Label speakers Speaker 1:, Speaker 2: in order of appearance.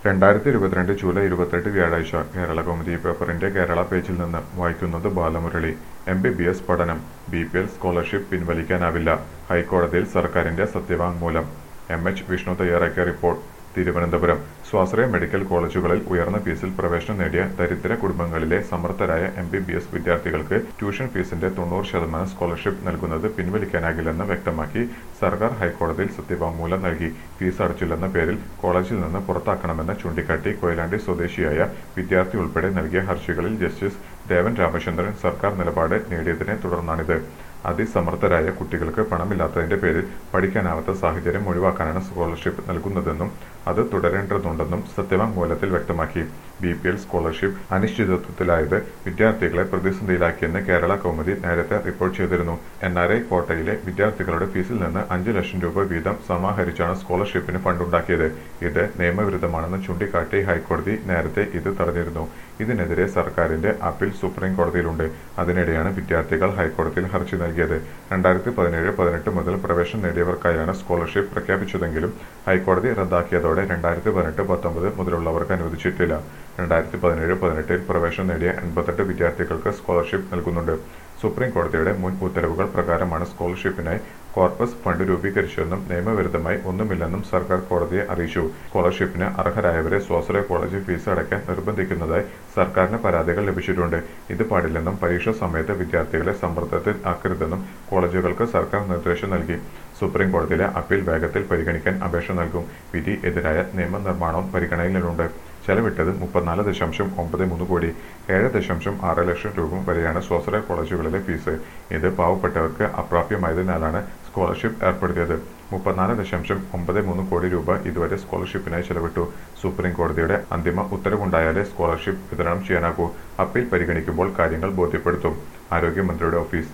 Speaker 1: രണ്ടായിരത്തി ഇരുപത്തിരണ്ട് ജൂലൈ ഇരുപത്തെട്ട് വ്യാഴാഴ്ച കേരള കൗമുദി പേപ്പറിന്റെ കേരള പേജിൽ നിന്ന് വായിക്കുന്നത് Balamurali M B B S പഠനം ബി പി എൽ സ്കോളർഷിപ്പ് പിൻവലിക്കാനാവില്ല ഹൈക്കോടതിയിൽ സർക്കാരിന്റെ സത്യവാങ്മൂലം എം എച്ച് വിഷ്ണു തയ്യാറാക്കിയ റിപ്പോർട്ട് തിരുവനന്തപുരം സ്വാശ്രയ മെഡിക്കൽ കോളേജുകളിൽ ഉയർന്ന ഫീസിൽ പ്രവേശനം നേടിയ ദരിദ്ര കുടുംബങ്ങളിലെ സമർത്ഥരായ എം ബി ബി എസ് വിദ്യാർത്ഥികൾക്ക് ട്യൂഷൻ ഫീസിന്റെ തൊണ്ണൂറ് ശതമാനം സ്കോളർഷിപ്പ് നൽകുന്നത് പിൻവലിക്കാനാകില്ലെന്ന് വ്യക്തമാക്കി സർക്കാർ ഹൈക്കോടതിയിൽ സത്യവാങ്മൂലം നൽകി ഫീസ് അടച്ചില്ലെന്ന പേരിൽ കോളേജിൽ നിന്ന് പുറത്താക്കണമെന്ന് ചൂണ്ടിക്കാട്ടി കൊയിലാണ്ടി സ്വദേശിയായ വിദ്യാർത്ഥി ഉൾപ്പെടെ നൽകിയ ഹർജികളിൽ ജസ്റ്റിസ് ദേവൻ രാമചന്ദ്രൻ സർക്കാർ നിലപാട് നേടിയതിനെ തുടർന്നാണിത് അതിസമർത്ഥരായ കുട്ടികൾക്ക് പണമില്ലാത്തതിന്റെ പേരിൽ പഠിക്കാനാവാത്ത സാഹചര്യം ഒഴിവാക്കാനാണ് സ്കോളർഷിപ്പ് നൽകുന്നതെന്നും അത് തുടരേണ്ടതുണ്ടെന്നും സത്യവാങ്മൂലത്തിൽ വ്യക്തമാക്കി ബി പി എൽ സ്കോളർഷിപ്പ് അനിശ്ചിതത്വത്തിലായത് വിദ്യാർത്ഥികളെ പ്രതിസന്ധിയിലാക്കിയെന്ന് കേരള കൗമുദി നേരത്തെ റിപ്പോർട്ട് ചെയ്തിരുന്നു എൻ ആർ ഐ കോട്ടയിലെ വിദ്യാർത്ഥികളുടെ ഫീസിൽ നിന്ന് അഞ്ച് ലക്ഷം രൂപ വീതം സമാഹരിച്ചാണ് സ്കോളർഷിപ്പിന് ഫണ്ടുണ്ടാക്കിയത് ഇത് നിയമവിരുദ്ധമാണെന്ന് ചൂണ്ടിക്കാട്ടി ഹൈക്കോടതി നേരത്തെ ഇത് തടഞ്ഞിരുന്നു ഇതിനെതിരെ സർക്കാരിന്റെ അപ്പീൽ സുപ്രീം കോടതിയിലുണ്ട് അതിനിടെയാണ് വിദ്യാർത്ഥികൾ ഹൈക്കോടതിയിൽ ഹർജി നൽകിയത് രണ്ടായിരത്തി പതിനേഴ് പതിനെട്ട് മുതൽ പ്രവേശനം നേടിയവർക്കായാണ് സ്കോളർഷിപ്പ് പ്രഖ്യാപിച്ചതെങ്കിലും ഹൈക്കോടതി റദ്ദാക്കിയതോടെ രണ്ടായിരത്തി പതിനെട്ട് പത്തൊമ്പത് മുതലുള്ളവർക്ക് അനുവദിച്ചിട്ടില്ല രണ്ടായിരത്തി പതിനേഴ് പതിനെട്ടിൽ പ്രവേശനം നേടിയ എൺപത്തെട്ട് വിദ്യാർത്ഥികൾക്ക് സ്കോളർഷിപ്പ് നൽകുന്നുണ്ട് സുപ്രീം കോടതിയുടെ മുൻ ഉത്തരവുകൾ പ്രകാരമാണ് സ്കോളർഷിപ്പിനായി കോർപ്പസ് ഫണ്ട് രൂപീകരിച്ചതെന്നും നിയമവിരുദ്ധമായി ഒന്നുമില്ലെന്നും സർക്കാർ കോടതിയെ അറിയിച്ചു സ്കോളർഷിപ്പിന് അർഹരായവരെ സ്വാശ്രയ കോളേജ് ഫീസ് അടയ്ക്കാൻ നിർബന്ധിക്കുന്നതായി സർക്കാരിന് പരാതികൾ ലഭിച്ചിട്ടുണ്ട് ഇത് പാടില്ലെന്നും പരീക്ഷാ സമയത്ത് വിദ്യാർത്ഥികളെ സമ്മർദ്ദത്തിൽ ആക്കരുതെന്നും കോളേജുകൾക്ക് സർക്കാർ നിർദ്ദേശം നൽകി സുപ്രീം കോടതിയിലെ അപ്പീൽ വേഗത്തിൽ പരിഗണിക്കാൻ അപേക്ഷ നൽകും വിധി എതിരായ നിയമനിർമ്മാണവും പരിഗണനയിലുണ്ട് ചെലവിട്ടത് മുപ്പത്തിനാല് ദശാംശം ഒമ്പത് മൂന്ന് കോടി ഏഴ് ദശാംശം ആറ് ലക്ഷം രൂപ വരെയാണ് സ്വാശ്രയ കോളേജുകളിലെ ഫീസ് ഇത് പാവപ്പെട്ടവർക്ക് അപ്രാപ്യമായതിനാലാണ് സ്കോളർഷിപ്പ് ഏർപ്പെടുത്തിയത് മുപ്പത്തിനാല് ദശാംശം ഒമ്പത് മൂന്ന് കോടി രൂപ ഇതുവരെ സ്കോളർഷിപ്പിനായി ചെലവിട്ടു സുപ്രീം കോടതിയുടെ അന്തിമ ഉത്തരവുണ്ടായാലേ സ്കോളർഷിപ്പ് വിതരണം ചെയ്യാനാകൂ അപ്പീൽ പരിഗണിക്കുമ്പോൾ കാര്യങ്ങൾ ബോധ്യപ്പെടുത്തും ആരോഗ്യമന്ത്രിയുടെ ഓഫീസ്